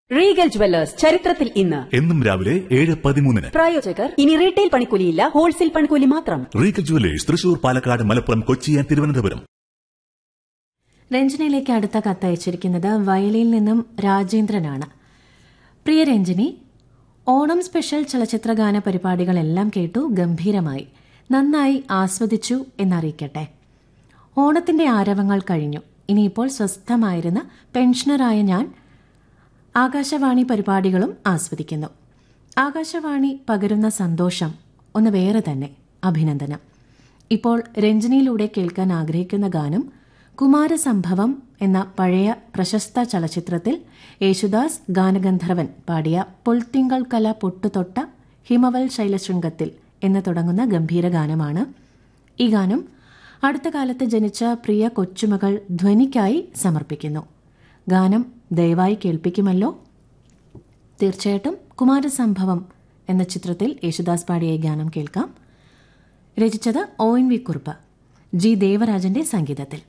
Regal jewellers ചരിത്രത്തിൽ ഇന്ന് എന്നും രാവിലെ ഏഴ് പതിമൂന്നിന് പ്രായോജകർ ഇനി റീറ്റെയിൽ പണിക്കൂലിയില്ല ഹോൾസെയിൽ പണിക്കൂലി മാത്രം Regal Jewellers Thrissur Palakkad Malappuram Kochi and Thiruvananthapuram രഞ്ജനയിലേക്ക് അടുത്ത കത്തയച്ചിരിക്കുന്നത് വയലിൽ നിന്നും രാജേന്ദ്രനാണ് പ്രിയ രഞ്ജനി ഓണം സ്പെഷ്യൽ ചലച്ചിത്ര ഗാന പരിപാടികളെല്ലാം കേട്ടു ഗംഭീരമായി നന്നായി ആസ്വദിച്ചു എന്നറിയിക്കട്ടെ ഓണത്തിന്റെ ആരവങ്ങൾ കഴിഞ്ഞു ഇനിയിപ്പോൾ സ്വസ്ഥമായിരുന്ന പെൻഷനറായ ഞാൻ ആകാശവാണി പരിപാടികളും ആസ്വദിക്കുന്നു ആകാശവാണി പകരുന്ന സന്തോഷം ഒന്ന് വേറെ തന്നെ അഭിനന്ദനം ഇപ്പോൾ രഞ്ജനിയിലൂടെ കേൾക്കാൻ ആഗ്രഹിക്കുന്ന ഗാനം കുമാരസംഭവം എന്ന പഴയ പ്രശസ്ത ചലച്ചിത്രത്തിൽ യേശുദാസ് ഗാനഗന്ധർവൻ പാടിയ പൊൽത്തിങ്കൾ കല പൊട്ടുതൊട്ട ഹിമവൽ ശൈലശൃംഗത്തിൽ എന്ന് തുടങ്ങുന്ന ഗംഭീര ഗാനമാണ് ഈ ഗാനം അടുത്ത കാലത്ത് ജനിച്ച പ്രിയ കൊച്ചുമകൾ ധ്വനിക്കായി സമർപ്പിക്കുന്നു ഗാനം ദയവായി കേൾപ്പിക്കുമല്ലോ തീർച്ചയായിട്ടും കുമാരസംഭവം എന്ന ചിത്രത്തിൽ യേശുദാസ് പാടിയ ഈ ഗാനം കേൾക്കാം രചിച്ചത് O N V Kurup G ദേവരാജന്റെ സംഗീതത്തിൽ